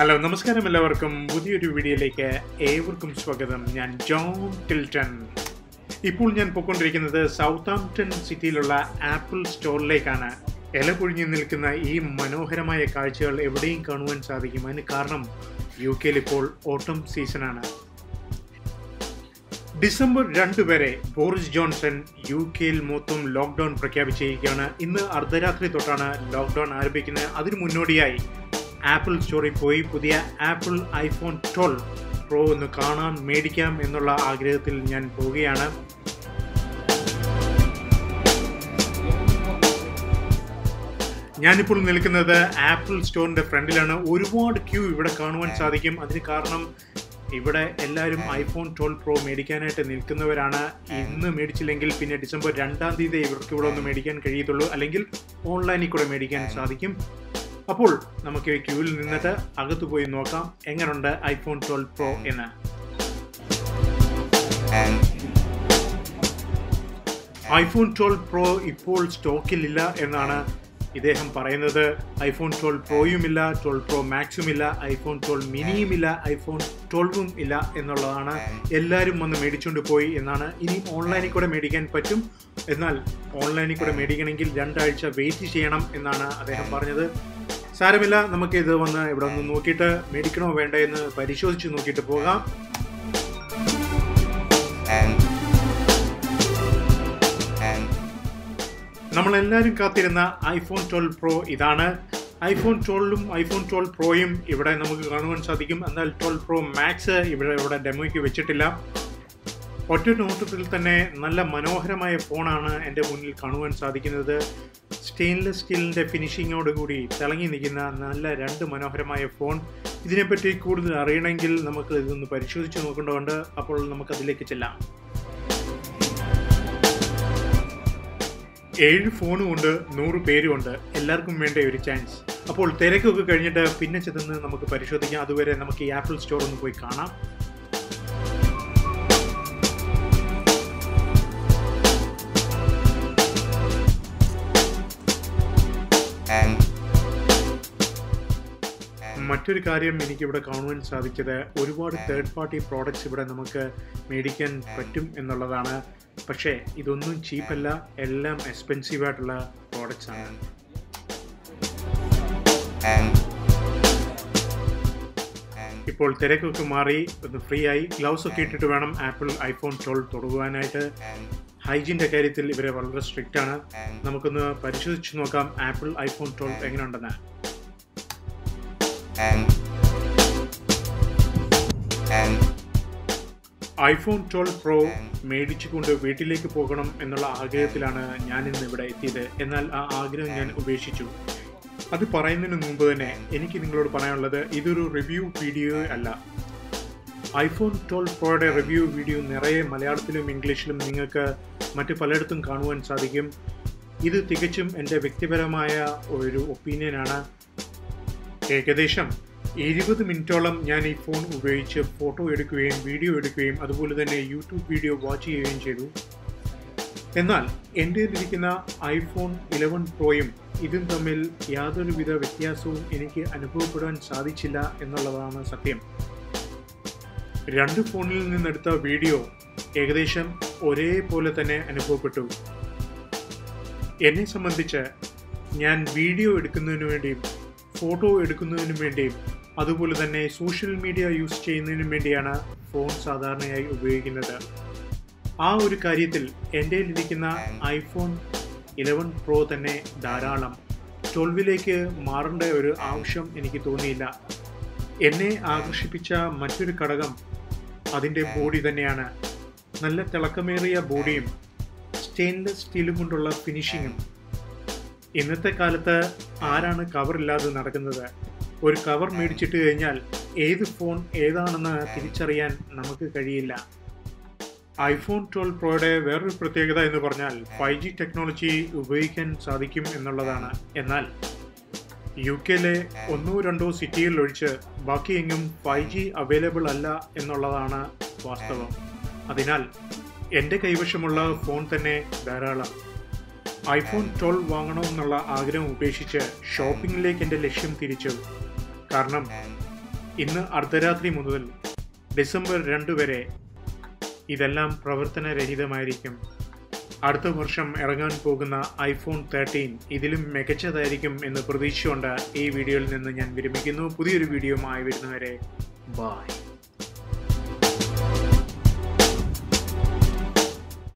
hello നമസ്കാരം എല്ലാവർക്കും പുതിയൊരു വീഡിയോയിലേക്ക് ഏവർക്കും സ്വാഗതം ഞാൻ ജോൺ ടിൽട്ടൺ ഇപ്പോൾ ഞാൻ പോയിക്കൊണ്ടിരിക്കുന്നത് സൗത്ത് ആംപ്ടൺ സിറ്റിയിലുള്ള ആപ്പിൾ സ്റ്റോറിലേക്കാണ് ഇല പൊഴിഞ്ഞു നിൽക്കുന്ന ഈ മനോഹരമായ കാഴ്ചകൾ എവിടെയും കാണുവാൻ സാധിക്കും അതിന് കാരണം യു കെയിൽ ഇപ്പോൾ ഓട്ടം സീസണാണ് ഡിസംബർ രണ്ട് വരെ ബോറിസ് ജോൺസൺ യു കെയിൽ മൊത്തം ലോക്ക്ഡൌൺ പ്രഖ്യാപിച്ചിരിക്കുകയാണ് ഇന്ന് അർദ്ധരാത്രി തൊട്ടാണ് ലോക്ക്ഡൌൺ ആരംഭിക്കുന്നത് അതിനു മുന്നോടിയായി ആപ്പിൾ സ്റ്റോറിൽ പോയി പുതിയ ആപ്പിൾ ഐഫോൺ ട്വൽവ് പ്രോ ഒന്ന് കാണാൻ മേടിക്കാം എന്നുള്ള ആഗ്രഹത്തിൽ ഞാൻ പോവുകയാണ് ഞാനിപ്പോൾ നിൽക്കുന്നത് ആപ്പിൾ സ്റ്റോറിന്റെ ഫ്രണ്ടിലാണ് ഒരുപാട് ക്യൂ ഇവിടെ കാണുവാൻ സാധിക്കും അതിന് കാരണം ഇവിടെ എല്ലാവരും ഐഫോൺ ട്വൽവ് പ്രോ മേടിക്കാനായിട്ട് നിൽക്കുന്നവരാണ് ഇന്ന് മേടിച്ചില്ലെങ്കിൽ പിന്നെ ഡിസംബർ രണ്ടാം തീയതി ഇവർക്ക് ഇവിടെ ഒന്ന് മേടിക്കാൻ കഴിയത്തുള്ളൂ അല്ലെങ്കിൽ ഓൺലൈനിൽ കൂടെ മേടിക്കാൻ സാധിക്കും അപ്പോൾ നമുക്ക് ക്യൂവിൽ നിന്നിട്ട് അകത്ത് പോയി നോക്കാം എങ്ങനെയുണ്ട് ഐഫോൺ ട്വൽവ് പ്രോ എന്ന് ഐഫോൺ ട്വൽവ് പ്രോ ഇപ്പോൾ സ്റ്റോക്കിലില്ല എന്നാണ് ഇദ്ദേഹം പറയുന്നത് ഐഫോൺ ട്വൽവ് പ്രോയും ഇല്ല ട്വൽവ് പ്രോ മാക്സും ഇല്ല ഐഫോൺ ട്വൽവ് മിനിയും ഇല്ല ഐഫോൺ ട്വൽവും ഇല്ല എന്നുള്ളതാണ് എല്ലാവരും വന്ന് മേടിച്ചുകൊണ്ട് പോയി എന്നാണ് ഇനി ഓൺലൈനിൽ കൂടെ മേടിക്കാൻ പറ്റും എന്നാൽ ഓൺലൈനിൽ കൂടെ മേടിക്കണമെങ്കിൽ രണ്ടാഴ്ച വെയിറ്റ് ചെയ്യണം എന്നാണ് അദ്ദേഹം പറഞ്ഞത് സാരമില്ല നമുക്ക് ഇത് വന്ന് ഇവിടെ ഒന്ന് നോക്കിയിട്ട് മേടിക്കണോ വേണ്ട എന്ന് പരിശോധിച്ച് നോക്കിയിട്ട് പോകാം നമ്മളെല്ലാവരും കാത്തിരുന്ന ഐഫോൺ ട്വൽവ് പ്രോ ഇതാണ് ഐഫോൺ ട്വൽവും ഐഫോൺ ട്വൽവ് പ്രോയും ഇവിടെ നമുക്ക് കാണുവാൻ സാധിക്കും എന്നാൽ ട്വൽവ് പ്രോ മാക്സ് ഇവിടെ ഇവിടെ ഡെമോയ്ക്ക് വെച്ചിട്ടില്ല ഒറ്റ നോട്ടത്തിൽ തന്നെ നല്ല മനോഹരമായ ഫോണാണ് എൻ്റെ മുന്നിൽ കാണുവാൻ സാധിക്കുന്നത് സ്റ്റെയിൻലെസ് സ്റ്റീലിൻ്റെ ഫിനിഷിങ്ങോടുകൂടി തിളങ്ങി നിൽക്കുന്ന നല്ല രണ്ട് മനോഹരമായ ഫോൺ ഇതിനെപ്പറ്റി കൂടുതൽ അറിയണമെങ്കിൽ നമുക്ക് ഇതൊന്ന് പരിശോധിച്ച് നോക്കേണ്ടതുണ്ട് അപ്പോൾ നമുക്ക് അതിലേക്ക് ചെല്ലാം ഏഴ് ഫോണും ഉണ്ട് നൂറ് പേരും ഉണ്ട് എല്ലാവർക്കും വേണ്ട ഒരു ചാൻസ് അപ്പോൾ തിരക്കൊക്കെ കഴിഞ്ഞിട്ട് പിന്നെ ചെന്ന് നമുക്ക് പരിശോധിക്കാം അതുവരെ നമുക്ക് ഈ ആപ്പിൾ സ്റ്റോർ ഒന്ന് പോയി കാണാം മറ്റൊരു കാര്യം എനിക്കിവിടെ കാണുവാൻ സാധിച്ചത് ഒരുപാട് തേർഡ് പാർട്ടി പ്രോഡക്റ്റ്സ് ഇവിടെ നമുക്ക് മേടിക്കാൻ പറ്റും എന്നുള്ളതാണ് പക്ഷേ ഇതൊന്നും ചീപ്പല്ല എല്ലാം എക്സ്പെൻസീവ് ആയിട്ടുള്ള പ്രോഡക്റ്റ്സ് ആണ് ഇപ്പോൾ തിരക്കൊക്കെ മാറി ഒന്ന് ഫ്രീ ആയി ഗ്ലൗസ് ഒക്കെ ഇട്ടിട്ട് വേണം ആപ്പിൾ ഐഫോൺ ട്വൽവ് തുടങ്ങുവാനായിട്ട് ഹൈജീൻ്റെ കാര്യത്തിൽ ഇവരെ വളരെ സ്ട്രിക്റ്റ് ആണ് നമുക്കൊന്ന് പരിശോധിച്ച് നോക്കാം ആപ്പിൾ ഐഫോൺ ട്വൽവ് എങ്ങനെയുണ്ടെന്ന് ഐഫോൺ ട്വൽവ് പ്രോ മേടിച്ചുകൊണ്ട് വീട്ടിലേക്ക് പോകണം എന്നുള്ള ആഗ്രഹത്തിലാണ് ഞാൻ ഇന്ന് ഇവിടെ എത്തിയത് എന്നാൽ ആ ആഗ്രഹം ഞാൻ ഉപേക്ഷിച്ചു അത് പറയുന്നതിന് മുമ്പ് തന്നെ എനിക്ക് നിങ്ങളോട് പറയാനുള്ളത് ഇതൊരു റിവ്യൂ വീഡിയോ അല്ല ഐഫോൺ ട്വൽവ് പ്രോയുടെ റിവ്യൂ വീഡിയോ നിറയെ മലയാളത്തിലും ഇംഗ്ലീഷിലും നിങ്ങൾക്ക് മറ്റു പലയിടത്തും കാണുവാൻ സാധിക്കും ഇത് തികച്ചും എൻ്റെ വ്യക്തിപരമായ ഒരു ഒപ്പീനിയനാണ് ഏകദേശം എഴുപത് മിനിറ്റോളം ഞാൻ ഈ ഫോൺ ഉപയോഗിച്ച് ഫോട്ടോ എടുക്കുകയും വീഡിയോ എടുക്കുകയും അതുപോലെ തന്നെ യൂട്യൂബ് വീഡിയോ വാച്ച് ചെയ്യുകയും ചെയ്തു എന്നാൽ എൻ്റെ ഇരിക്കുന്ന ഐഫോൺ ഇലവൻ പ്രോയും ഇതും തമ്മിൽ യാതൊരുവിധ വ്യത്യാസവും എനിക്ക് അനുഭവപ്പെടാൻ സാധിച്ചില്ല എന്നുള്ളതാണ് സത്യം രണ്ട് ഫോണിൽ നിന്നെടുത്ത വീഡിയോ ഏകദേശം ഒരേപോലെ തന്നെ അനുഭവപ്പെട്ടു എന്നെ സംബന്ധിച്ച് ഞാൻ വീഡിയോ എടുക്കുന്നതിന് വേണ്ടിയും ഫോട്ടോ എടുക്കുന്നതിനും വേണ്ടിയും അതുപോലെ തന്നെ സോഷ്യൽ മീഡിയ യൂസ് ചെയ്യുന്നതിനും വേണ്ടിയാണ് ഫോൺ സാധാരണയായി ഉപയോഗിക്കുന്നത് ആ ഒരു കാര്യത്തിൽ എൻ്റെ ഇരിക്കുന്ന ഐഫോൺ ഇലവൻ പ്രോ തന്നെ ധാരാളം ട്വൽവിലേക്ക് മാറേണ്ട ഒരു ആവശ്യം എനിക്ക് തോന്നിയില്ല എന്നെ ആകർഷിപ്പിച്ച മറ്റൊരു ഘടകം അതിൻ്റെ ബോഡി തന്നെയാണ് നല്ല തിളക്കമേറിയ ബോഡിയും സ്റ്റെയിൻലെസ് സ്റ്റീലും കൊണ്ടുള്ള ഫിനിഷിങ്ങും ഇന്നത്തെ കാലത്ത് ആരാണ് കവർ ഇല്ലാതെ നടക്കുന്നത് ഒരു കവർ മേടിച്ചിട്ട് കഴിഞ്ഞാൽ ഏത് ഫോൺ ഏതാണെന്ന് തിരിച്ചറിയാൻ നമുക്ക് കഴിയില്ല ഐഫോൺ ട്വൽവ് പ്രോയുടെ വേറൊരു പ്രത്യേകത എന്ന് പറഞ്ഞാൽ ഫൈവ് ജി ടെക്നോളജി ഉപയോഗിക്കാൻ സാധിക്കും എന്നുള്ളതാണ് എന്നാൽ യു കെയിലെ ഒന്നോ രണ്ടോ സിറ്റികളിൽ ഒഴിച്ച് ബാക്കിയെങ്ങും ഫൈവ് ജി അവൈലബിൾ അല്ല എന്നുള്ളതാണ് വാസ്തവം അതിനാൽ എൻ്റെ കൈവശമുള്ള ഫോൺ തന്നെ ധാരാളം ഐഫോൺ ട്വൽവ് വാങ്ങണമെന്നുള്ള ആഗ്രഹം ഉപേക്ഷിച്ച് ഷോപ്പിങ്ങിലേക്ക് എൻ്റെ ലക്ഷ്യം തിരിച്ചു കാരണം ഇന്ന് അർദ്ധരാത്രി മുതൽ ഡിസംബർ രണ്ട് വരെ ഇതെല്ലാം പ്രവർത്തനരഹിതമായിരിക്കും അടുത്ത വർഷം ഇറങ്ങാൻ പോകുന്ന ഐഫോൺ തേർട്ടീൻ ഇതിലും മികച്ചതായിരിക്കും എന്ന് പ്രതീക്ഷിച്ചുകൊണ്ട് ഈ വീഡിയോയിൽ നിന്ന് ഞാൻ വിരമിക്കുന്നു പുതിയൊരു വീഡിയോയുമായി വരുന്നവരെ ബായ്